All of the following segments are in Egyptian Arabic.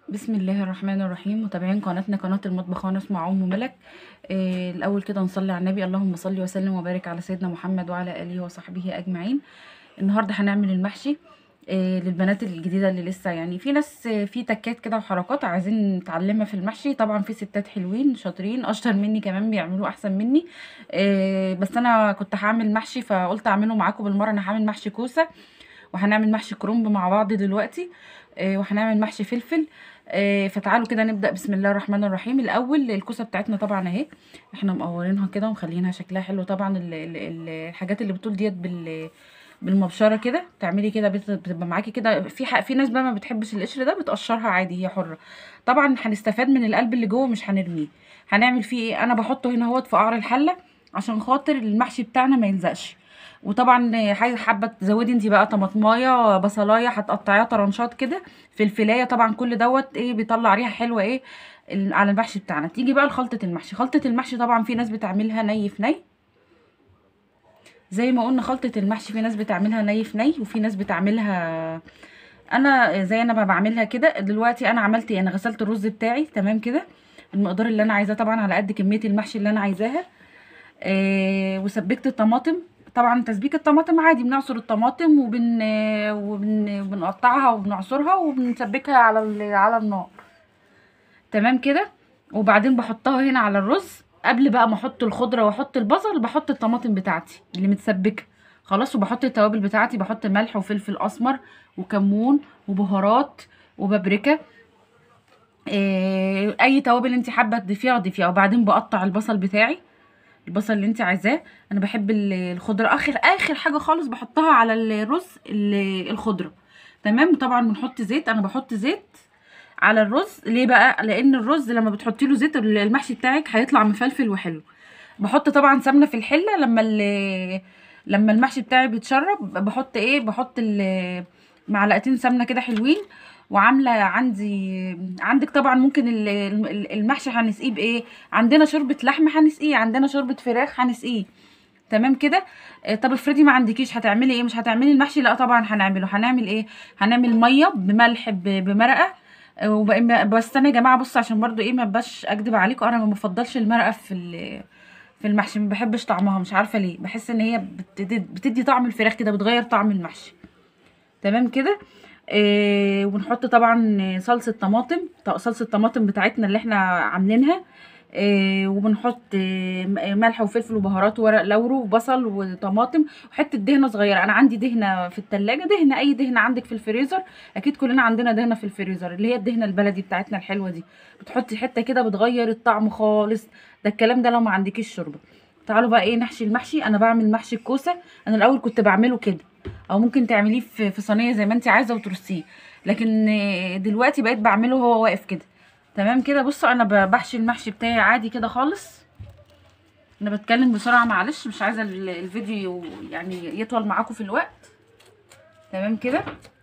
بسم الله الرحمن الرحيم متابعين قناتنا قناة المطبخ وانا اسمع ام ملك آه الاول كده نصلي على النبي اللهم صل وسلم وبارك على سيدنا محمد وعلى اله وصحبه اجمعين النهارده هنعمل المحشي آه للبنات الجديده اللي لسه يعني في ناس آه، في تكات كده وحركات عايزين نتعلمها في المحشي طبعا في ستات حلوين شاطرين اشطر مني كمان بيعملوه احسن مني آه بس انا كنت هعمل محشي فقلت اعمله معاكم بالمره انا هعمل محشي كوسه وهنعمل محشي كرنب مع بعض دلوقتي آه، وهنعمل محشي فلفل آه، فتعالوا كده نبدأ بسم الله الرحمن الرحيم الأول الكوسة بتاعتنا طبعا اهي احنا مقورينها كده ومخلينها شكلها حلو طبعا ال- ال- ال- الحاجات اللي بتقول ديت بال بالمبشره كده تعملي كده بت- بتبقى معاكي كده في ح- في ناس بقى ما بتحبش القشر ده بتقشرها عادي هي حره طبعا هنستفاد من القلب اللي جوه مش هنرميه هنعمل فيه ايه انا بحطه هنا اهوت في قعر الحله عشان خاطر المحشي بتاعنا ما يلزقش وطبعا عايزه حابه تزودي انت بقى طماطمايه بصلايه هتقطعيها طرنشات كده فلفلايه طبعا كل دوت ايه بيطلع ريحه حلوه ايه ال- على المحشي بتاعنا تيجي بقى لخلطه المحشي خلطه المحشي طبعا في ناس بتعملها ني في ني زي ما قلنا خلطه المحشي في ناس بتعملها ني في ني وفي ناس بتعملها انا زي انا ما بعملها كده دلوقتي انا عملت ايه انا غسلت الرز بتاعي تمام كده المقدار اللي انا عايزاه طبعا على قد كميه المحشي اللي انا عايزاها آه وسبكت الطماطم طبعا تسبيك الطماطم عادي بنعصر الطماطم وبن وبن بنقطعها وبنعصرها وبنسبكها على ال- على النار تمام كده وبعدين بحطها هنا على الرز قبل بقى ما احط الخضره واحط البصل بحط الطماطم بتاعتي اللي متسبكه خلاص وبحط التوابل بتاعتي بحط ملح وفلفل اسمر وكمون وبهارات وبابريكا إيه اي توابل انت حابه تضيفيها ضيفيها وبعدين بقطع البصل بتاعي البصل اللي انت عايزاه انا بحب ال- الخضره اخر اخر حاجه خالص بحطها على الرز ال- الخضره تمام طبعا بنحط زيت انا بحط زيت على الرز ليه بقى لان الرز لما بتحطي له زيت المحشي بتاعك هيطلع مفلفل وحلو بحط طبعا سمنه في الحله لما ال- لما المحشي بتاعي بيتشرب بحط ايه بحط ال- معلقتين سمنه كده حلوين وعامله عندي عندك طبعا ممكن ال- ال- المحشي هنسقيه بايه عندنا شوربه لحمه هنسقيه عندنا شوربه فراخ هنسقيه تمام كده آه، طب افرضي ما عندكيش هتعملي ايه مش هتعملي المحشي لا طبعا هنعمله هنعمل ايه هنعمل ميه بملح ب- بمرقه آه، وبقى- بس انا يا جماعه بص عشان برضو ايه ما بقاش اكدب عليكم انا ما بفضلش المرقه في ال- في المحشي ما بحبش طعمها مش عارفه ليه بحس ان هي بتدي, بتدي طعم الفراخ كده بتغير طعم المحشي تمام كده إيه ونحط طبعا صلصه طماطم ط- صلصه طماطم بتاعتنا اللي احنا عاملينها إيه وبنحط إيه م- ملح وفلفل وبهارات وورق لورو وبصل وطماطم وحته دهنه صغيره انا عندي دهنه في التلاجة دهنه اي دهنه عندك في الفريزر اكيد كلنا عندنا دهنه في الفريزر اللي هي الدهنه البلدي بتاعتنا الحلوه دي بتحطي حته كده بتغير الطعم خالص ده الكلام ده لو ما عندكيش شوربه تعالوا بقى ايه نحشي المحشي انا بعمل محشي الكوسه انا الاول كنت بعمله كده او ممكن تعمليه في في صينيه زي ما انت عايزه وترصيه لكن آه، دلوقتي بقيت بعمله هو واقف كده تمام كده بصوا انا ب- بحشي المحشي بتاعي عادي كده خالص انا بتكلم بسرعه معلش مش عايزه ال- الفيديو يعني يطول معاكم في الوقت تمام كده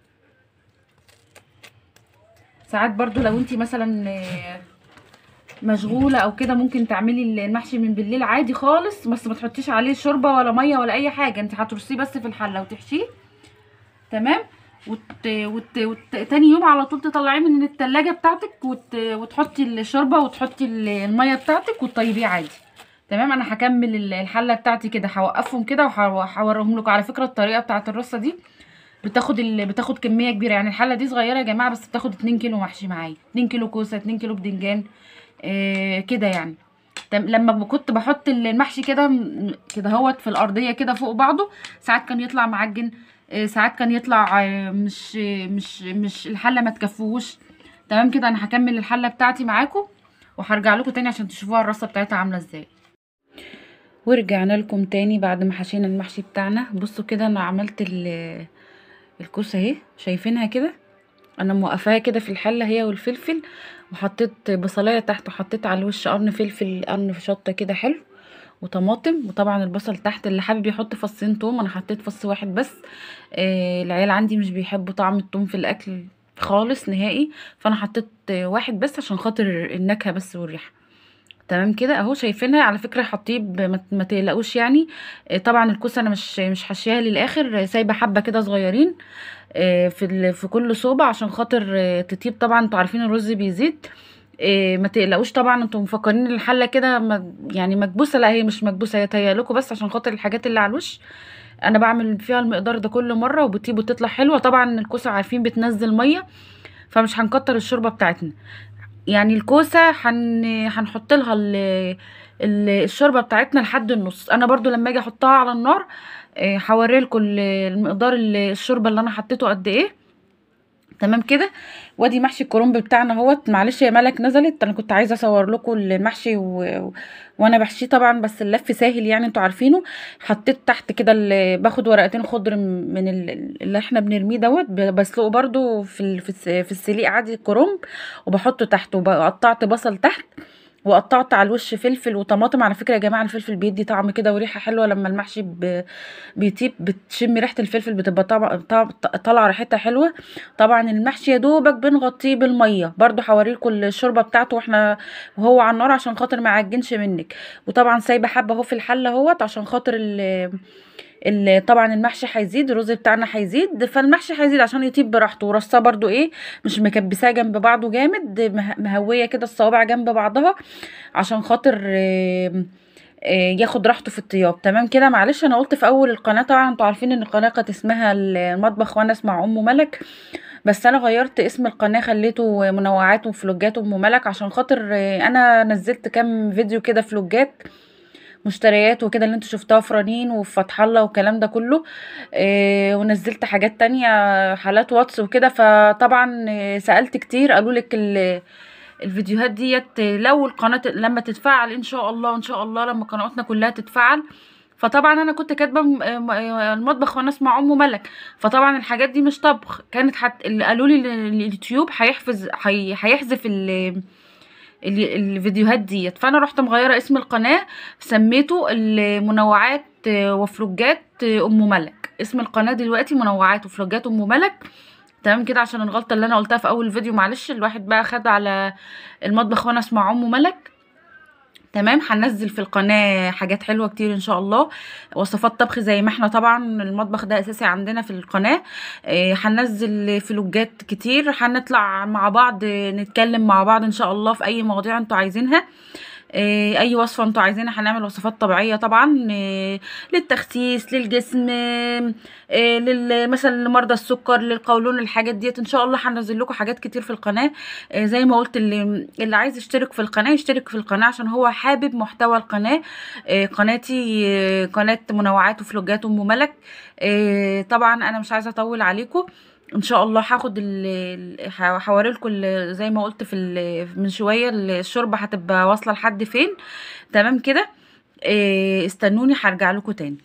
ساعات برضو لو انت مثلا آه، مشغوله او كده ممكن تعملي المحشي من بالليل عادي خالص بس ما تحطيش عليه شوربه ولا ميه ولا اي حاجه انت هترصيه بس في الحله وتحشيه تمام وت... وت... وت... تاني يوم على طول تطلعيه من التلاجة بتاعتك وت... وتحطي الشوربه وتحطي ال- الميه بتاعتك وتطيبيه عادي تمام انا هكمل ال- الحله بتاعتي كده هوقفهم كده وهوريهم لكم على فكره الطريقه بتاعت الرصه دي بتاخد ال... بتاخد كميه كبيره يعني الحله دي صغيره يا جماعه بس بتاخد 2 كيلو محشي معايا 2 كيلو كوسه 2 كيلو بدنجان آه كده يعني تم- لما ب- كنت بحط المحشي كده م- كده هوت في الارضيه كده فوق بعضه ساعات كان يطلع معجن آه، ساعات كان يطلع آه، مش مش مش الحله ما تكفوش تمام كده انا هكمل الحله بتاعتي معاكم وهرجع لكم تاني عشان تشوفوها الرصه بتاعتها عامله ازاي ورجعنا لكم تاني بعد ما حشينا المحشي بتاعنا بصوا كده انا عملت ال- الكوسه اهي شايفينها كده انا موقفاها كده في الحله هي والفلفل وحطيت بصلايه تحت وحطيت على الوش قرن فلفل قرن في شطه كده حلو وطماطم وطبعا البصل تحت اللي حابب يحط فصين توم انا حطيت فص واحد بس آه العيال عندي مش بيحبوا طعم التوم في الاكل خالص نهائي فانا حطيت آه، واحد بس عشان خاطر النكهه بس والريحه تمام كده اهو شايفينها على فكره حطيه ب- ما ما تقلقوش يعني آه، طبعا الكوسه انا مش مش حاشياها للاخر آه، سايبه حبه كده صغيرين آه، في ال- في كل صوبة عشان خاطر آه، تطيب طبعا انتوا عارفين الرز بيزيد آه، ما تقلقوش طبعا انتوا مفكرين الحله كده م- يعني مكبوسه لا هي مش مكبوسه هي تهيألكوا بس عشان خاطر الحاجات اللي على الوش انا بعمل فيها المقدار ده كل مره وبتطيب وتطلع حلوه طبعا الكوسه عارفين بتنزل ميه فمش هنكتر الشوربه بتاعتنا يعني الكوسه هن هنحط لها ال... ال- الشوربه بتاعتنا لحد النص انا برضو لما اجي احطها على النار آه، هوري لكم المقدار ال- الشوربه اللي انا حطيته قد ايه تمام كده وادي محشي الكرنب بتاعنا اهوت معلش يا ملك نزلت انا كنت عايزه اصور لكم المحشي و... و... وانا بحشيه طبعا بس اللف ساهل يعني انتوا عارفينه حطيت تحت كده ال... باخد ورقتين خضر من ال... اللي احنا بنرميه دوت ب- بسلقه برضو في ال... في, الس... في السليق عادي الكرنب وبحطه تحت وقطعت بصل تحت وقطعت على الوش فلفل وطماطم على فكره يا جماعه الفلفل بيدي طعم كده وريحه حلوه لما المحشي ب... بيطيب بتشمي ريحه الفلفل بتبقى طبع... طبع... طالعه ريحتها حلوه طبعا المحشي يا دوبك بنغطيه بالميه برضو هوريلكم الشوربه بتاعته واحنا وهو على النار عشان خاطر ما يعجنش منك وطبعا سايبه حبه اهو في الحله اهوت عشان خاطر ال ال- طبعا المحشي هيزيد الرز بتاعنا هيزيد فالمحشي هيزيد عشان يطيب براحته ورصاه برضو ايه مش مكبساه جنب بعضه جامد مه- مهويه كده الصوابع جنب بعضها عشان خاطر آم، آه، ياخد راحته في الطياب تمام كده معلش انا قلت في اول القناه طبعا انتوا عارفين ان القناه كانت اسمها المطبخ وانا اسمع ام ملك بس انا غيرت اسم القناه خليته منوعات وفلوجات ام ملك عشان خاطر آه، انا نزلت كام فيديو كده فلوجات مشتريات وكده اللي انتوا شفتوها في رنين وفي فتح الله والكلام ده كله آه، ونزلت حاجات تانية حالات واتس وكده فطبعا آه، سألت كتير قالوا لك ال- الفيديوهات ديت آه، لو القناة لما تتفعل ان شاء الله ان شاء الله لما قناتنا كلها تتفعل فطبعا انا كنت كاتبه م- م- المطبخ وانا اسمع ام ملك فطبعا الحاجات دي مش طبخ كانت حت... اللي قالوا لي ال- اليوتيوب هيحفظ هي... هيحذف ال... ال- الفيديوهات ديت فانا رحت مغيره اسم القناه سميته المنوعات وفلوجات ام ملك اسم القناه دلوقتي منوعات وفلوجات ام ملك تمام كده عشان الغلطه اللي انا قلتها في اول فيديو معلش الواحد بقى خد على المطبخ وانا اسمع ام ملك تمام هننزل في القناة حاجات حلوة كتير ان شاء الله وصفات طبخ زي ما احنا طبعا المطبخ ده اساسي عندنا في القناة آه، هننزل فلوجات كتير هنطلع مع بعض آه، نتكلم مع بعض ان شاء الله في اي مواضيع انتوا عايزينها آه، اي وصفه انتوا عايزينها هنعمل وصفات طبيعيه طبعا آه، للتخسيس للجسم آه، آه، لل مثلا لمرضى السكر للقولون الحاجات ديت ان شاء الله هنزل لكم حاجات كتير في القناه آه، زي ما قلت اللي اللي عايز يشترك في القناه يشترك في القناه عشان هو حابب محتوى القناه آه، قناتي آه، قناه منوعات وفلوجات ام ملك آه، طبعا انا مش عايزه اطول عليكم ان شاء الله هاخد هوري لكم زي ما قلت في ال- من شويه الشوربه هتبقى واصله لحد فين تمام كده إيه، استنوني هرجع لكم تاني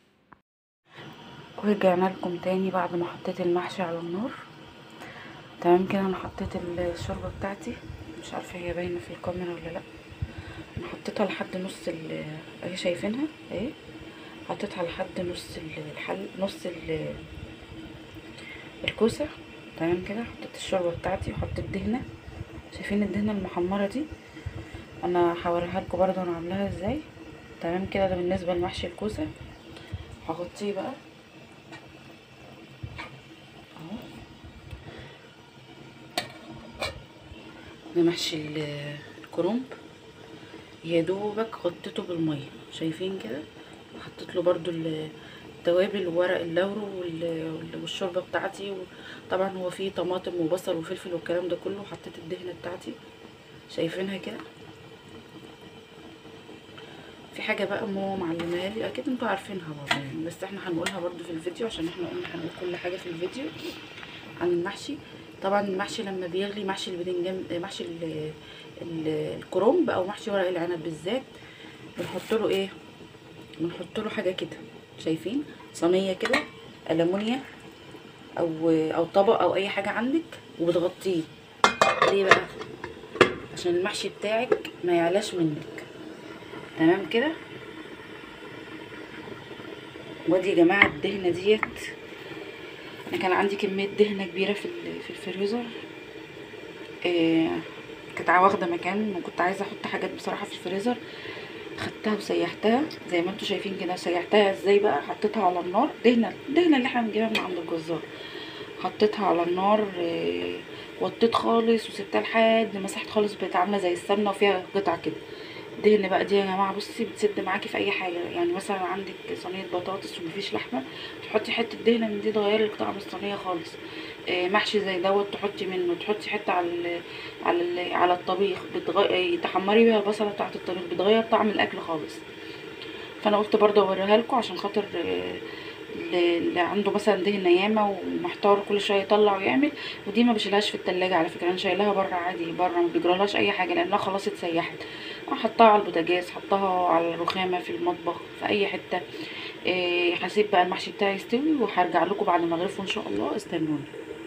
ورجعنا لكم تاني بعد ما حطيت المحشي على النار تمام كده انا حطيت الشوربه بتاعتي مش عارفه هي باينه في الكاميرا ولا لا انا حطيتها لحد نص ال اهي شايفينها اهي حطيتها لحد نص ال- الحل نص ال الكوسه تمام كده حطيت الشوربه بتاعتي وحطيت دهنه شايفين الدهنه المحمره دي انا هوريها لكم برضه انا عاملاها ازاي تمام كده ده بالنسبه لمحشي الكوسه هغطيه بقى اهو ده محشي ال- الكرنب يا دوبك غطيته بالميه شايفين كده حطيت له برضو ال- التوابل وورق اللورو وال- والشوربه بتاعتي طبعا هو فيه طماطم وبصل وفلفل والكلام ده كله حطيت الدهنه بتاعتي شايفينها كده في حاجه بقى ماما معلماها لي اكيد انتوا عارفينها برضه يعني بس احنا هنقولها برضه في الفيديو عشان احنا قلنا هنقول كل حاجه في الفيديو عن المحشي طبعا المحشي لما بيغلي محشي البدنجان محشي ال- ال- الكرنب او محشي ورق العنب بالذات بنحط له ايه بنحط له حاجه كده شايفين صينيه كده ألمونيا او او طبق او اي حاجه عندك وبتغطيه ليه بقى عشان المحشي بتاعك ما يعلاش منك تمام كده وادي يا جماعه الدهنه ديت انا كان عندي كميه دهنه كبيره في ال- في الفريزر آه كنت واخده مكان وكنت عايزه احط حاجات بصراحه في الفريزر خدتها وسيحتها زي ما انتم شايفين كده سيحتها ازاي بقى حطيتها على النار دهنه الدهنه اللي احنا بنجيبها من عند الجزار حطيتها على النار آه، وطيت خالص وسبتها لحد مسحت خالص بقت عامله زي السمنه وفيها قطع كده دهن بقى دي يا جماعه بصي بتسد معاكي في اي حاجه يعني مثلا عندك صينيه بطاطس ومفيش لحمه تحطي حته دهنه من دي تغيري طعم الصينيه خالص آه، محشي زي دوت تحطي منه تحطي حته على ال على ال على الطبيخ بتغير تحمري بيها البصله بتاعه الطبيخ بتغير طعم الاكل خالص فانا قلت برضه اوريها لكم عشان خاطر آه، اللي اللي عنده مثلا دهن ياما ومحتار كل شويه يطلع ويعمل ودي ما بشيلهاش في التلاجة على فكره انا شايلاها بره عادي بره ما بيجرالهاش اي حاجه لانها خلاص اتسيحت حطها على البوتاجاز حطها على الرخامه في المطبخ في اي حته إيه هسيب بقى المحشي بتاعي يستوي وهرجع لكم بعد ما اغرفه ان شاء الله استنوني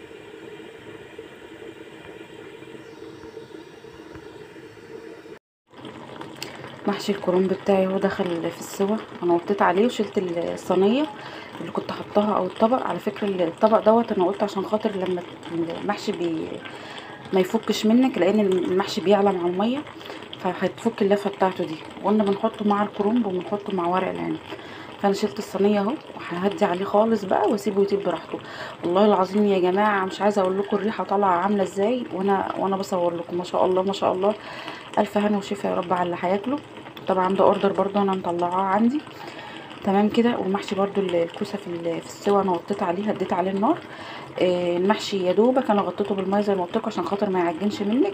محشي الكرنب بتاعي هو دخل في السوا انا وطيت عليه وشلت الصينيه اللي كنت حطاها او الطبق على فكره الطبق دوت انا قلت عشان خاطر لما المحشي بي ما يفكش منك لان المحشي بيعلى مع الميه فهتفك اللفه بتاعته دي وقلنا بنحطه مع الكرنب وبنحطه مع ورق العنب فانا شلت الصينيه اهو وههدي عليه خالص بقى واسيبه يطيب براحته والله العظيم يا جماعه مش عايزه اقول لكم الريحه طالعه عامله ازاي وانا وانا بصور لكم ما شاء الله ما شاء الله الف هنا وشفا يا رب على اللي هياكله طبعا ده اوردر برضو انا مطلعاه عندي تمام كده والمحشي برضو الكوسه في في السوا انا وطيت عليه هديت عليه النار آه المحشي يا دوبك انا غطيته بالميه زي ما قلت عشان خاطر ما يعجنش منك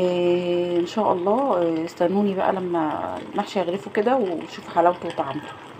آه ان شاء الله آه استنوني بقى لما المحشي يغرفه كده وشوفوا حلاوته وطعمته